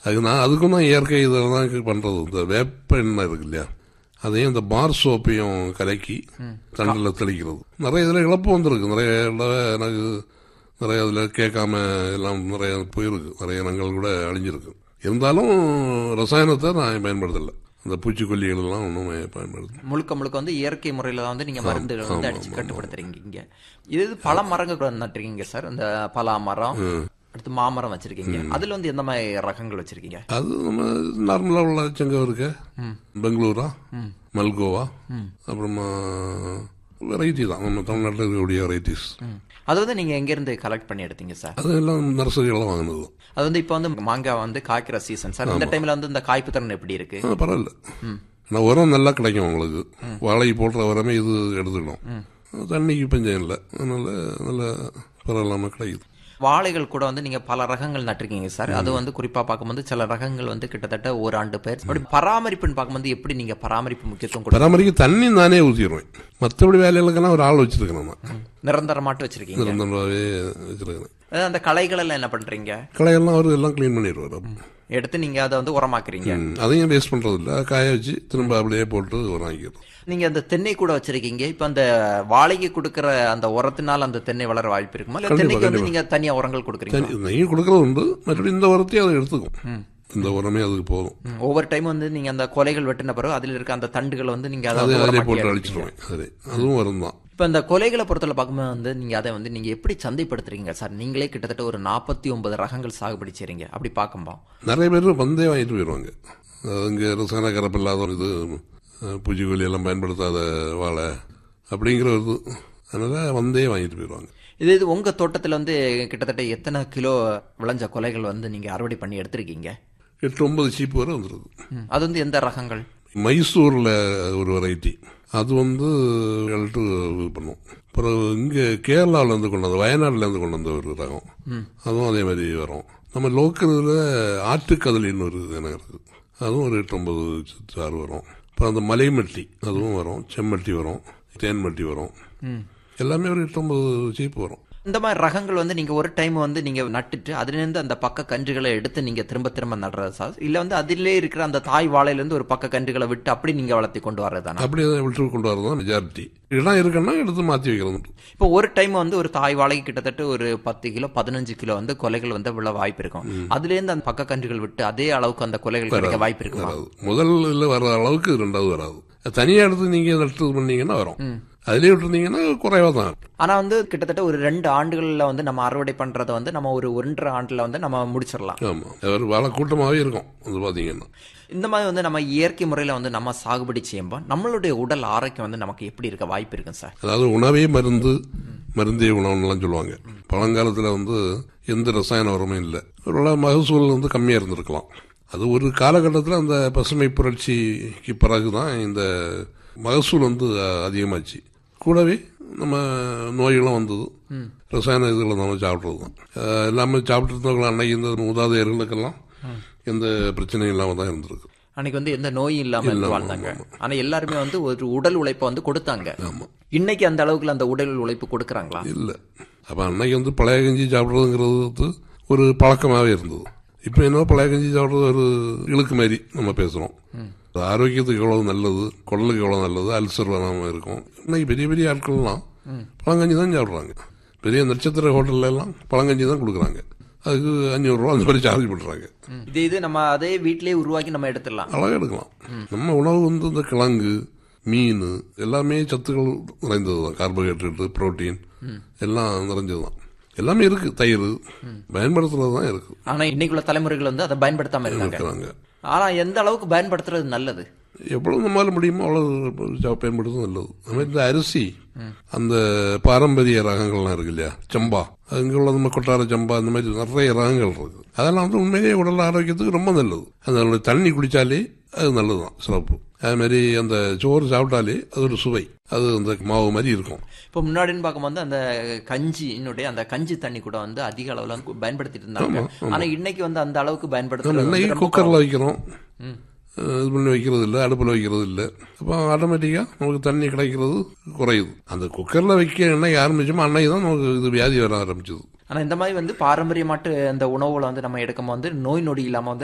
அதுக்கு நான் அதுக்கும் தான் இயற்கை இதெல்லாம் தான் பண்ணுறது இந்த வேப்ப எண்ணெய் இருக்கு இல்லையா அதையும் இந்த பார் சோப்பையும் கலக்கி தண்டில் தெளிக்கிறது நிறைய இதில் இழப்பு வந்திருக்கு நிறைய தடவை எனக்கு நிறைய அதில் கேட்காம எல்லாம் நிறைய போயிருக்கு நிறைய இனங்கள் கூட அழிஞ்சிருக்கு இருந்தாலும் ரசாயனத்தை நான் பயன்படுத்தலை அந்த பூச்சிக்கொல்லிகள் எல்லாம் ஒன்றும் பயன்படுத்த முழுக்க முழுக்க வந்து இயற்கை முறையில தான் வந்து நீங்க மருந்துகள் வந்து அடிச்சு கட்டுப்படுத்துறீங்க இங்க இது பல மரங்கள் கூட நட்டுருக்கீங்க சார் இந்த பலா மரம் அடுத்து மாமரம் வச்சிருக்கீங்க அதுல வந்து எந்த மாதிரி ரகங்கள் வச்சிருக்கீங்க அது நம்ம நார்மலாக உள்ள செங்கம் இருக்கு பெங்களூரா மல்கோவா அப்புறமா வெரைட்டி தான் நம்ம தமிழ்நாட்டில் இருக்கக்கூடிய வெரைட்டிஸ் ம். அது வந்து நீங்க எங்க இருந்து கலெக்ட் பண்ணி எடுத்தீங்க சார் அது எல்லாம் நர்சரியெல்லாம் வாங்கினது அது வந்து இப்போ வந்து மாங்காய் வந்து காய்க்கிற சீசன் சார் இந்த டைம்ல வந்து இந்த காய்ப்பு திறன் எப்படி இருக்கு ஆ, பரவாயில்ல ஆனால் உரம் நல்லா கிடைக்கும் உங்களுக்கு வாழை போடுற உரமே இது எடுத்துக்கணும் தண்ணிக்கு பஞ்சம் இல்லை அதனால நல்ல பரவாயில்லாமல் கிடைக்குது வாழைகள் கூட வந்து நீங்க பல ரகங்கள் நட்டிருக்கீங்க சார் அது வந்து குறிப்பா பார்க்கும்போது சில ரகங்கள் வந்து கிட்டத்தட்ட ஒரு ஆண்டு பேர் அப்படி பராமரிப்புன்னு பார்க்கும்போது எப்படி நீங்க பராமரிப்பு முக்கியத்துவம் கொடுத்து பராமரிக்க தண்ணி நானே ஊற்றிடுவேன் மற்றபடி வேலைகளுக்கெல்லாம் ஒரு ஆள் வச்சிருக்கேன் நான் நிரந்தரமாட்டு வச்சிருக்கீங்க நிரந்தரமாகவே வச்சிருக்கேன் அதாவது அந்த களைகள் எல்லாம் என்ன பண்றீங்க களையெல்லாம் அவர் எல்லாம் க்ளீன் பண்ணிடுவார் எடுத்து நீங்க அதை வந்து உரமாக்குறீங்க ம், அதையும் வேஸ்ட் பண்றது இல்ல காய வச்சு திரும்ப அப்படியே போட்டு வாங்கிக்கிறோம் நீங்க அந்த தென்னை கூட வச்சிருக்கீங்க இப்ப அந்த வாழைக்கு கொடுக்கிற அந்த உரத்தினால அந்த தென்னை வளர வாய்ப்பு இருக்குமா இல்ல தென்னைக்கு வந்து நீங்க தனியா உரங்கள் கொடுக்குறீங்க நெய் கொடுக்கறது உண்டு மற்றபடி இந்த உரத்தையும் அதை எடுத்துக்கும் இந்த உரமே அதுக்கு போதும் ஒவ்வொரு டைம் வந்து நீங்க அந்த கொலைகள் வெட்டின பிறகு அதில் இருக்க அந்த தண்டுகளை வந்து நீங்க அதை அதை வந்து அதிலே உரமாக்கி போட்டு எடுப்பீங்க. அழிச்சிருவேன் சரி அதுவும் வரும் தான் இப்ப இந்த கொலைகளை பொறுத்தல பார்க்கும்போது வந்து நீங்க அதை வந்து நீங்க எப்படி சந்தைப்படுத்துறீங்க சார் நீங்களே கிட்டத்தட்ட ஒரு நாற்பத்தி ஒன்பது ரகங்கள் சாகுபடி செய்றீங்க அப்படி பார்க்கும்போது நிறைய பேர் வந்தே வாங்கிட்டு போயிடுவாங்க அது இங்கே ரசாயன கலப்பு இல்லாத ஒரு இது அஹ், பூச்சிக்கொல்லி எல்லாம் பயன்படுத்தாத வாழை அப்படிங்கிற ஒரு இது அதனால வந்தே வாங்கிட்டு போயிடுவாங்க இது இது உங்க தோட்டத்துல வந்து கிட்டத்தட்ட எத்தனை கிலோ விளைஞ்ச கொலைகள் வந்து நீங்க அறுவடை பண்ணி எடுத்திருக்கீங்க எட்டு ஒன்பது சீப்பு வரை வந்துடுது ம். அது வந்து எந்த ரகங்கள் மைசூரில் ஒரு வெரைட்டி அது வந்து எல்ட்டு இது பண்ணும் அப்புறம் இங்கே கேரளாவிலேருந்து கொண்டு வந்த வயநாடுலேருந்து கொண்டு வந்த ஒரு ரகம் அதுவும் அதே மாதிரி வரும் நம்ம லோக்கலில் ஆட்டுக்கதலின்னு ஒரு இனம் இருக்குது அதுவும் ஒரு எட்டு ஒன்பது சாறு வரும் அப்புறம் அந்த மலைமட்டி அதுவும் வரும் செம்மட்டி வரும் தேன்மட்டி வரும் எல்லாமே ஒரு எட்டு ஒன்பது சீப்பு வரும் இந்த மாதிரி ரகங்கள் வந்து நீங்க ஒரு டைம் வந்து நீங்க நட்டுட்டு அதுல இருந்து அந்த பக்க கன்றுகளை எடுத்து நீங்க திரும்ப திரும்ப நடுறது சார் இல்ல வந்து அதிலே இருக்கிற அந்த தாய் வாழையில இருந்து ஒரு பக்க கன்றுகளை விட்டு அப்படி நீங்க வளர்த்தி கொண்டு வர்றதானா அப்படியே தான் விட்டு கொண்டு வரது தான் மெஜாரிட்டி இடம் இருக்குன்னா எடுத்து மாற்றி வைக்கிறது இப்போ ஒரு டைம் வந்து ஒரு தாய் வாழைக்கு கிட்டத்தட்ட ஒரு பத்து கிலோ பதினஞ்சு கிலோ வந்து கொலைகள் வந்து விழ வாய்ப்பு இருக்கும் அதுல இருந்து அந்த பக்க கன்றுகள் விட்டு அதே அளவுக்கு அந்த கொலைகள் கிடைக்க வாய்ப்பு இருக்குமா வராது முதல்ல வர அளவுக்கு ரெண்டாவது வராது தனியாக எடுத்து நீங்கள் நட்டு பண்ணீங்கன்னா வரும் அதிலே விட்டுருந்தீங்கன்னா குறைவாக தான் இருக்கும். ஆனா வந்து கிட்டத்தட்ட ஒரு ரெண்டு ஆண்டுகள்ல வந்து நம்ம அறுவடை பண்றதை வந்து நம்ம ஒரு ஒன்றரை ஆண்டுல வந்து நம்ம முடிச்சிடலாம் ஆமாம் ஒரு வாழை கூட்டமாகவே இருக்கும் அது பார்த்தீங்கன்னா இந்த மாதிரி வந்து நம்ம இயற்கை முறையில வந்து நம்ம சாகுபடி செய்யும்போது நம்மளுடைய உடல் ஆரோக்கியம் வந்து நமக்கு எப்படி இருக்க வாய்ப்பு இருக்கும் சார் அதாவது உணவே மருந்து மருந்தே உணவுன்னெலாம் சொல்லுவாங்க பழங்காலத்தில் வந்து எந்த ரசாயன உரமும் இல்லை ஒரு மகசூல் வந்து கம்மியாக இருந்திருக்கலாம் அது ஒரு காலகட்டத்தில் அந்த பசுமை புரட்சிக்கு பிறகு தான் இந்த மகசூல் வந்து அஹ், அதிகமாச்சு கூடவே நம்ம நோய்களும் வந்தது ரசாயன இதுகளை நம்ம சாப்பிட்றது தான் அஹ், எல்லாமே சாப்பிட்டு இருந்தவங்க அன்னைக்கு இந்த மூதாதையர்களுக்கெல்லாம் எந்த பிரச்சனையும் இல்லாமல் தான் இருந்திருக்கு அன்னைக்கு வந்து எந்த நோயும் இல்லாம இருந்து வாழ்ந்தாங்க ஆனா எல்லாருமே வந்து ஒரு உடல் உழைப்பை வந்து கொடுத்தாங்க இன்னைக்கு அந்த அளவுக்கு அந்த உடல் உழைப்பு கொடுக்கறாங்களா இல்லை அப்போ அன்னைக்கு வந்து பழைய கஞ்சி சாப்பிட்றதுங்கிறது வந்து ஒரு பழக்கமாகவே இருந்தது இப்போ என்ன பழைய கஞ்சி சாப்பிட்றது ஒரு இழுக்கு மாதிரி நம்ம பேசுகிறோம் ஆரோக்கியத்துக்கு எவ்வளவு நல்லது குடலுக்கு எவ்வளோ நல்லது அல்சர் வராமல் இருக்கும் இன்னைக்கு பெரிய பெரிய ஆட்கள்லாம் பழங்கஞ்சி தான் சாப்பிட்றாங்க பெரிய நட்சத்திர ஹோட்டல்ல எல்லாம் பழங்கஞ்சி தான் கொடுக்குறாங்க அதுக்கு அஞ்சூறுரூவா அந்த மாதிரி சார்ஜ் பண்ணுறாங்க இது இது நம்ம அதே வீட்டிலேயே உருவாக்கி நம்ம எடுத்துடலாம் அழகாக எடுக்கலாம் நம்ம உணவு வந்து இந்த கிழங்கு மீன் எல்லாமே சத்துக்கள் நிறைந்தது தான் கார்போஹைட்ரேட்டு புரோட்டீன் எல்லாம் நிறைஞ்சது தான் எல்லாமே இருக்கு தயிர் பயன்படுத்துறது தான் இருக்கு ஆனா இன்னைக்குள்ள தலைமுறைகள் வந்து அதை பயன்படுத்தாம இருக்காங்க இருக்கிறாங்க ஆனா எந்த அளவுக்கு பயன்படுத்துறது நல்லது எவ்வளவு நம்மளால முடியுமோ அவ்வளவு சா- பயன்படுத்துறது நல்லது அது மாதிரி இந்த அரிசி அந்த பாரம்பரிய ரகங்கள்லாம் இருக்கு இல்லையா சம்பா அங்கே உள்ள நம்ம கொட்டார சம்பா இந்த மாதிரி நிறைய ரகங்கள் இருக்கு அதெல்லாம் வந்து உண்மையிலேயே உடல் ஆரோக்கியத்துக்கு ரொம்ப நல்லது அந்த தண்ணி குடிச்சாலே அது நல்லதுதான் சிறப்பு அது மாதிரி அந்த சோறு சாப்பிட்டாலே அது ஒரு சுவை அது அந்த மாவு மாதிரி இருக்கும் இப்போ முன்னாடின்னு பார்க்கும்போது அந்த கஞ்சியினுடைய அந்த கஞ்சி தண்ணி கூட வந்து அதிக அளவுல வந்து பயன்படுத்திட்டு இருந்தாங்க ஆனா இன்னைக்கு வந்து அந்த அளவுக்கு பயன்படுத்துறது வந்து இன்னைக்கு ரொம்ப குக்கரில் வைக்கிறோம் அஹ் இது பண்ணி வைக்கிறது இல்லை அடுப்பில் வைக்கிறது இல்லை அப்போ ஆட்டோமேட்டிக்காக நமக்கு தண்ணி கிடைக்கிறது குறையுது அந்த குக்கரில் வைக்க என்னைக்கு ஆரம்பிச்சோமோ அன்னைக்கு தான் நமக்கு இது வியாதி வர ஆரம்பிச்சது ஆனா இந்த மாதிரி வந்து பாரம்பரியமாட்டு அந்த உணவுகளை வந்து நம்ம எடுக்கும் வந்து நோய் நொடி இல்லாம வந்து